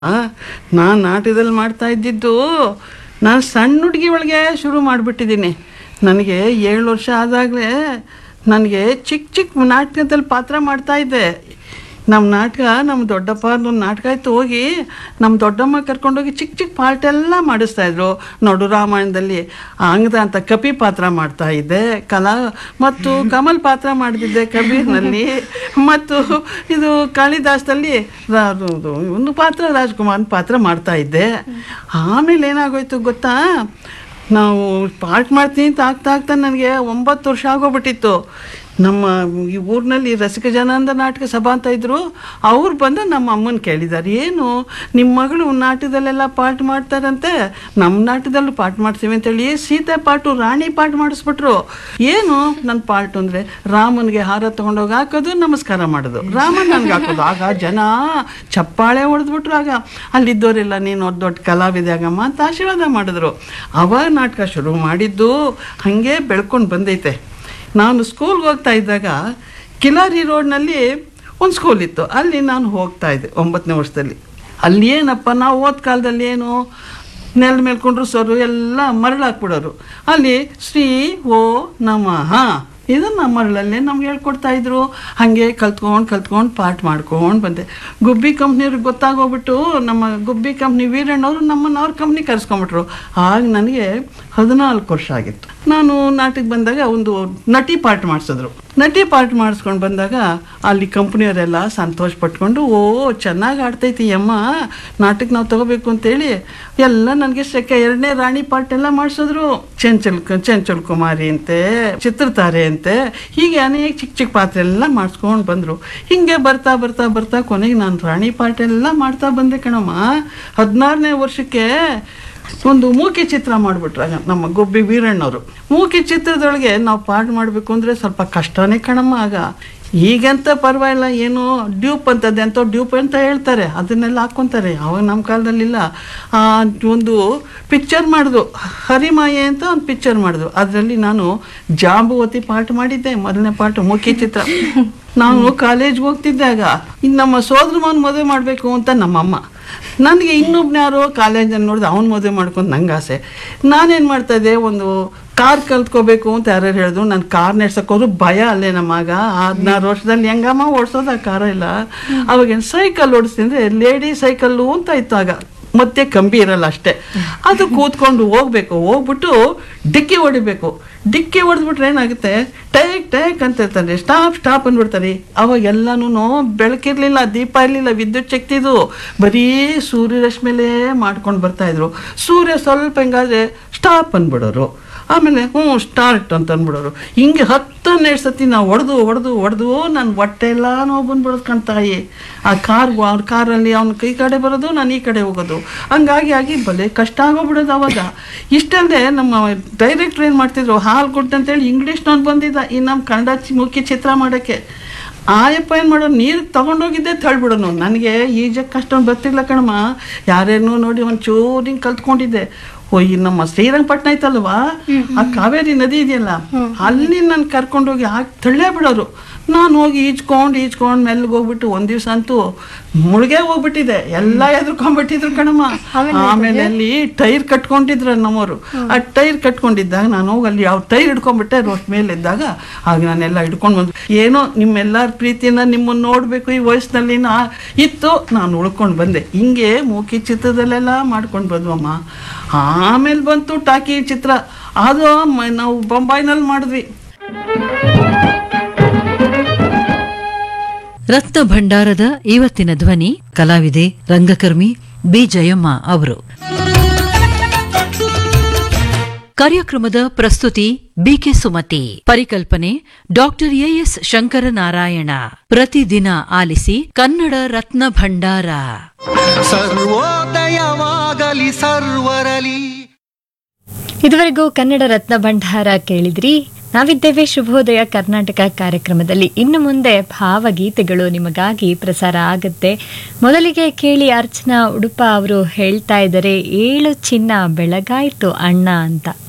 ನಾನು ನಾಟಕದಲ್ಲಿ ಮಾಡ್ತಾ ಇದ್ದಿದ್ದು ನಾನು ಸಣ್ಣ ಹುಡುಗಿ ಒಳಗೆ ಶುರು ಮಾಡಿಬಿಟ್ಟಿದ್ದೀನಿ ನನಗೆ ಏಳು ವರ್ಷ ಆದಾಗಲೇ ನನಗೆ ಚಿಕ್ಕ ಚಿಕ್ಕ ನಾಟಕದಲ್ಲಿ ಪಾತ್ರ ಮಾಡ್ತಾ ಇದ್ದೆ ನಮ್ಮ ನಾಟಕ ನಮ್ಮ ದೊಡ್ಡಪ್ಪ ಒಂದು ನಾಟಕ ಆಯ್ತು ಹೋಗಿ ನಮ್ಮ ದೊಡ್ಡಮ್ಮ ಕರ್ಕೊಂಡೋಗಿ ಚಿಕ್ಕ ಚಿಕ್ಕ ಪಾರ್ಟ್ ಎಲ್ಲ ಮಾಡಿಸ್ತಾ ಇದ್ರು ನೋಡು ರಾಮಾಯಣದಲ್ಲಿ ಅಂಗದ ಅಂತ ಕಪಿ ಪಾತ್ರ ಮಾಡ್ತಾ ಇದ್ದೆ ಕಲಾ ಮತ್ತು ಕಮಲ್ ಪಾತ್ರ ಮಾಡ್ತಿದ್ದೆ ಕಬೀರ್ನಲ್ಲಿ ಮತ್ತು ಇದು ಕಾಳಿದಾಸದಲ್ಲಿ ರಾ- ಅದು ಒಂದು ಪಾತ್ರ ರಾಜ್ಕುಮಾರ್ ಪಾತ್ರ ಮಾಡ್ತಾ ಇದ್ದೆ ಆಮೇಲೆ ಏನಾಗೋಯ್ತು ಗೊತ್ತಾ ನಾವು ಪಾರ್ಟ್ ಮಾಡ್ತೀನಿ ಅಂತ ಆಗ್ತಾ ಆಗ್ತಾ ನನಗೆ ಒಂಬತ್ತು ವರ್ಷ ಆಗೋಗ್ಬಿಟ್ಟಿತ್ತು ನಮ್ಮ ಈ ಊರಿನಲ್ಲಿ ರಸಿಕ ಜನಾಂದ ನಾಟಕ ಸಭಾ ಅಂತ ಇದ್ರು ಅವ್ರು ಬಂದು ನಮ್ಮ ಅಮ್ಮನ ಕೇಳಿದ್ದಾರೆ ಏನು ನಿಮ್ಮ ಮಗಳು ನಾಟಕದಲ್ಲೆಲ್ಲ ಪಾಠ ಮಾಡ್ತಾರಂತೆ ನಮ್ಮ ನಾಟಕದಲ್ಲೂ ಪಾಠ ಮಾಡ್ತೀವಿ ಅಂತೇಳಿ ಸೀತೆ ಪಾಠು ರಾಣಿ ಪಾಠ ಮಾಡಿಸ್ಬಿಟ್ರು ಏನು ನನ್ನ ಪಾಠ ಅಂದರೆ ರಾಮನಿಗೆ ಹಾರ ತೊಗೊಂಡೋಗಿ ಹಾಕೋದು ನಮಸ್ಕಾರ ಮಾಡೋದು ರಾಮನ್ ನನ್ಗೆ ಹಾಕೋದು ಆಗ ಜನ ಚಪ್ಪಾಳೆ ಹೊಡೆದ್ಬಿಟ್ರು ಆಗ ಅಲ್ಲಿದ್ದವರೆಲ್ಲ ನೀನು ದೊಡ್ಡ ದೊಡ್ಡ ಕಲಾವಿದೆ ಆಗಮ್ಮ ಅಂತ ಆಶೀರ್ವಾದ ಮಾಡಿದ್ರು ಅವಾಗ ನಾಟಕ ಶುರು ಮಾಡಿದ್ದು ಹಾಗೆ ಬೆಳ್ಕೊಂಡು ಬಂದೈತೆ ನಾನು ಸ್ಕೂಲ್ಗೆ ಹೋಗ್ತಾ ಇದ್ದಾಗ ಕಿಲಾರಿ ರೋಡ್ನಲ್ಲಿ ಒಂದು ಸ್ಕೂಲ್ ಇತ್ತು ಅಲ್ಲಿ ನಾನು ಹೋಗ್ತಾ ಇದ್ದೆ ಒಂಬತ್ತನೇ ವರ್ಷದಲ್ಲಿ ಅಲ್ಲಿ ಏನಪ್ಪ ನಾವು ಓದ್ ಕಾಲದಲ್ಲಿ ಏನು ನೆಲ ಮೇಲ್ಕೊಂಡ್ರು ಸರು ಎಲ್ಲ ಮರಳು ಹಾಕ್ಬಿಡೋರು ಅಲ್ಲಿ ಶ್ರೀ ಓ ನಮಃ ಇದನ್ನು ಮರಳಲ್ಲೇ ನಮ್ಗೆ ಹೇಳ್ಕೊಡ್ತಾ ಇದ್ರು ಹಾಗೆ ಕಲ್ತ್ಕೊಂಡು ಕಲ್ತ್ಕೊಂಡು ಪಾಠ ಮಾಡ್ಕೊಂಡು ಬಂದೆ ಗುಬ್ಬಿ ಕಂಪ್ನಿಯವ್ರಿಗೆ ಗೊತ್ತಾಗೋಗ್ಬಿಟ್ಟು ನಮ್ಮ ಗುಬ್ಬಿ ಕಂಪ್ನಿ ವೀರಣ್ಣವರು ನಮ್ಮನ್ನು ಅವ್ರ ಕಂಪ್ನಿ ಕರೆಸ್ಕೊಂಬಿಟ್ರು ಆಗ ನನಗೆ ಹದಿನಾಲ್ಕು ವರ್ಷ ಆಗಿತ್ತು ನಾನು ನಾಟಕ ಬಂದಾಗ ಒಂದು ನಟಿ ಪಾಠ ಮಾಡಿಸಿದ್ರು ನಟಿ ಪಾಠ ಮಾಡಿಸ್ಕೊಂಡು ಬಂದಾಗ ಅಲ್ಲಿ ಕಂಪ್ನಿಯವರೆಲ್ಲ ಸಂತೋಷ ಪಟ್ಕೊಂಡು ಓ ಚೆನ್ನಾಗಿ ಆಡ್ತೈತಿ ಅಮ್ಮ ನಾಟಕ ನಾವು ತಗೋಬೇಕು ಅಂತೇಳಿ ಎಲ್ಲ ನನಗೆ ಸೆಕೆ ಎರಡನೇ ರಾಣಿ ಪಾಠ ಎಲ್ಲ ಮಾಡಿಸಿದ್ರು ಚಂಚಲ್ ಚಂಚಲ್ ಕುಮಾರಿ ಅಂತೆ ಚಿತ್ರತಾರೆ ಅಂತೆ ಹೀಗೆ ಅನೇಕ ಚಿಕ್ಕ ಚಿಕ್ಕ ಪಾತ್ರ ಎಲ್ಲ ಮಾಡಿಸ್ಕೊಂಡು ಬಂದರು ಹಿಂಗೆ ಬರ್ತಾ ಬರ್ತಾ ಬರ್ತಾ ಕೊನೆಗೆ ನಾನು ರಾಣಿ ಪಾಠ ಎಲ್ಲ ಮಾಡ್ತಾ ಬಂದೆ ಕಣಮ್ಮ ಹದಿನಾರನೇ ವರ್ಷಕ್ಕೆ ಒಂದು ಮೂಕಿ ಚಿತ್ರ ಮಾಡಿಬಿಟ್ರಾಗ ನಮ್ಮ ಗೊಬ್ಬಿ ವೀರಣ್ಣವರು ಮೂಕಿ ಚಿತ್ರದೊಳಗೆ ನಾವು ಪಾಠ ಮಾಡಬೇಕು ಅಂದರೆ ಸ್ವಲ್ಪ ಕಷ್ಟನೇ ಕಣಮ್ಮ ಆಗ ಈಗಂತ ಪರವಾಗಿಲ್ಲ ಏನು ಡ್ಯೂಪ್ ಅಂತದೆ ಅಂತ ಡ್ಯೂಪ್ ಅಂತ ಹೇಳ್ತಾರೆ ಅದನ್ನೆಲ್ಲ ಹಾಕ್ಕೊಂತಾರೆ ಅವಾಗ ನಮ್ಮ ಕಾಲದಲ್ಲಿಲ್ಲ ಆ, ಒಂದು ಪಿಕ್ಚರ್ ಮಾಡಿದ್ರು ಹರಿಮಾಯೆ ಅಂತ ಒಂದು ಪಿಕ್ಚರ್ ಮಾಡಿದ್ರು ಅದರಲ್ಲಿ ನಾನು ಜಾಂಬುವತಿ ಪಾಠ ಮಾಡಿದ್ದೆ ಮೊದಲನೇ ಪಾಠ ಮುಖ್ಯ ಚಿತ್ರ ನಾನು ಕಾಲೇಜ್ಗೆ ಹೋಗ್ತಿದ್ದಾಗ ಇನ್ನು ನಮ್ಮ ಸೋದರ ಮಗನ ಮದುವೆ ಮಾಡಬೇಕು ಅಂತ ನಮ್ಮಮ್ಮ ನನಗೆ ಇನ್ನೊಬ್ನ ಯಾರೋ ಕಾಲೇಜಲ್ಲಿ ನೋಡಿದೆ ಅವ್ನು ಮದುವೆ ಮಾಡ್ಕೊಂಡು ನಂಗೆ ಆಸೆ ನಾನೇನು ಮಾಡ್ತಾ ಇದ್ದೆ ಒಂದು ಕಾರ್ ಕಲ್ತ್ಕೋಬೇಕು ಅಂತ ಯಾರ್ಯಾರು ಹೇಳಿದ್ರು ನಾನು ಕಾರ್ ಹೋದ್ರು ಭಯ ಅಲ್ಲೇ ನಮ್ಮಗ ಹದಿನಾರು ವರ್ಷದಲ್ಲಿ ಹೆಂಗಮ್ಮ ಓಡಿಸೋದು ಆ ಕಾರ ಇಲ್ಲ ಅವಾಗ ಸೈಕಲ್ ಓಡಿಸ್ತಿದ್ರೆ ಲೇಡಿ ಸೈಕಲ್ಲು ಅಂತ ಇತ್ತು ಆಗ ಮತ್ತೆ ಕಂಬಿ ಇರಲ್ಲ ಅಷ್ಟೇ ಅದು ಕೂತ್ಕೊಂಡು ಹೋಗ್ಬೇಕು ಹೋಗ್ಬಿಟ್ಟು ಡಿಕ್ಕಿ ಹೊಡಿಬೇಕು ಡಿಕ್ಕಿ ಹೊಡೆದ್ಬಿಟ್ರೆ ಏನಾಗುತ್ತೆ ಟೇಕ್ ಟೇಕ್ ಅಂತ ಇರ್ತಾರೆ ಸ್ಟಾಪ್ ಸ್ಟಾಪ್ ಅಂದ್ಬಿಡ್ತಾರೆ ಅವಾಗ ಎಲ್ಲನೂ ಬೆಳಕಿರ್ಲಿಲ್ಲ ದೀಪ ಇರಲಿಲ್ಲ ವಿದ್ಯುತ್ ಶಕ್ತಿದು ಬರೀ ಸೂರ್ಯರಶ್ಮಿಲೇ ಮಾಡ್ಕೊಂಡು ಬರ್ತಾ ಇದ್ರು ಸೂರ್ಯ ಸ್ವಲ್ಪ ಹೆಂಗಾದ್ರೆ ಸ್ಟಾಪ್ ಅಂದ್ಬಿಡೋರು ಆಮೇಲೆ ಹ್ಞೂ ಸ್ಟಾರ್ಟ್ ಅಂತ ಅಂದ್ಬಿಡೋರು ಹಿಂಗೆ ಹತ್ತನ್ನೆರಡು ಸತಿ ನಾವು ಹೊಡೆದು ಹೊಡೆದು ಹೊಡೆದು ನನ್ನ ಹೊಟ್ಟೆ ಎಲ್ಲ ನೋವು ಬಂದ್ಬಿಡೋದು ಕಣ್ತಾಯಿ ಆ ಕಾರ್ ಅವ್ರ ಕಾರಲ್ಲಿ ಅವ್ನ ಕೈ ಕಡೆ ಬರೋದು ನಾನು ಈ ಕಡೆ ಹೋಗೋದು ಹಂಗಾಗಿ ಆಗಿ ಬಲೆ ಕಷ್ಟ ಆಗೋಗ್ಬಿಡೋದು ಅವಾಗ ಇಷ್ಟಲ್ಲದೆ ನಮ್ಮ ಡೈರೆಕ್ಟ್ರ್ ಏನು ಮಾಡ್ತಿದ್ರು ಹಾಲು ಕೊಟ್ಟು ಅಂತೇಳಿ ಇಂಗ್ಲೀಷ್ನವ್ನು ಬಂದಿದ್ದ ಈ ನಮ್ಮ ಕನ್ನಡ ಚಿ- ಮುಖ್ಯ ಚಿತ್ರ ಮಾಡೋಕ್ಕೆ ಆಯಪ್ಪ ಏನು ಮಾಡೋದು ನೀರು ತಗೊಂಡೋಗಿದ್ದೆ ತಳ್ಬಿಡೋನು ನನಗೆ ಈಜಕ್ಕೆ ಅಷ್ಟೊಂದು ಬರ್ತಿಲ್ಲ ಕಣಮ್ಮ ಯಾರೇನೋ ನೋಡಿ ಒಂಚೂರು ಹಿಂಗೆ ಕಲ್ತ್ಕೊಂಡಿದ್ದೆ ಓ ಈ ನಮ್ಮ ಶ್ರೀರಂಗಪಟ್ಟಣ ಐತಲ್ವಾ ಆ ಕಾವೇರಿ ನದಿ ಇದೆಯಲ್ಲ ಅಲ್ಲಿ ನಾನು ಕರ್ಕೊಂಡೋಗಿ ಹಾಕಿ ತಳ್ಳೇ ಬಿಡೋರು ನಾನು ಹೋಗಿ ಈಜ್ಕೊಂಡು ಈಜ್ಕೊಂಡು ಮೆಲ್ಲಗೆ ಹೋಗ್ಬಿಟ್ಟು ಒಂದು ದಿವಸ ಅಂತೂ ಮುಳುಗೆ ಹೋಗ್ಬಿಟ್ಟಿದೆ ಎಲ್ಲ ಎದ್ರುಕೊಂಡ್ಬಿಟ್ಟಿದ್ರು ಕಣಮ್ಮ ಆಮೇಲೆ ಅಲ್ಲಿ ಟೈರ್ ಕಟ್ಕೊಂಡಿದ್ರು ನಮ್ಮವರು ಆ ಟೈರ್ ಕಟ್ಕೊಂಡಿದ್ದಾಗ ನಾನು ಹೋಗಿ ಅಲ್ಲಿ ಯಾವ ಟೈರ್ ಹಿಡ್ಕೊಂಡ್ಬಿಟ್ಟೆ ರೋಡ್ ಮೇಲೆ ಇದ್ದಾಗ ಆಗ ನಾನೆಲ್ಲ ಹಿಡ್ಕೊಂಡು ಬಂದು ಏನೋ ನಿಮ್ಮೆಲ್ಲರ ಪ್ರೀತಿನ ನಿಮ್ಮನ್ನು ನೋಡಬೇಕು ಈ ವಯಸ್ಸಿನಲ್ಲಿ ನಾ- ಇತ್ತು ನಾನು ಉಳ್ಕೊಂಡು ಬಂದೆ ಹಿಂಗೆ ಮೂಕಿ ಚಿತ್ರದಲ್ಲೆಲ್ಲ ಮಾಡ್ಕೊಂಡು ಬಂದ್ವಮ್ಮ ಆಮೇಲೆ ಬಂತು ಟಾಕಿ ಚಿತ್ರ ಅದು ಮ- ನಾವು ಬೊಂಬಾಯಿನಲ್ಲಿ ಮಾಡಿದ್ವಿ ರತ್ನ ಭಂಡಾರದ ಇವತ್ತಿನ ಧ್ವನಿ ಕಲಾವಿದೆ ರಂಗಕರ್ಮಿ ಬಿ ಜಯಮ್ಮ ಅವರು ಕಾರ್ಯಕ್ರಮದ ಪ್ರಸ್ತುತಿ ಬಿಕೆ ಸುಮತಿ ಪರಿಕಲ್ಪನೆ ಡಾಕ್ಟರ್ ಎಎಸ್ ಶಂಕರನಾರಾಯಣ ಪ್ರತಿದಿನ ಆಲಿಸಿ ಕನ್ನಡ ರತ್ನ ಭಂಡಾರ ಸರ್ವೋದಯವಾಗಲಿ ಸರ್ವರಲಿ ಇದುವರೆಗೂ ಕನ್ನಡ ರತ್ನ ಭಂಡಾರ ಕೇಳಿದ್ರಿ ನಾವಿದ್ದೇವೆ ಶುಭೋದಯ ಕರ್ನಾಟಕ ಕಾರ್ಯಕ್ರಮದಲ್ಲಿ ಇನ್ನು ಮುಂದೆ ಭಾವಗೀತೆಗಳು ನಿಮಗಾಗಿ ಪ್ರಸಾರ ಆಗುತ್ತೆ ಮೊದಲಿಗೆ ಕೇಳಿ ಅರ್ಚನಾ ಉಡುಪ ಅವರು ಹೇಳ್ತಾ ಇದ್ದಾರೆ ಏಳು ಚಿನ್ನ ಬೆಳಗಾಯ್ತು ಅಣ್ಣ ಅಂತ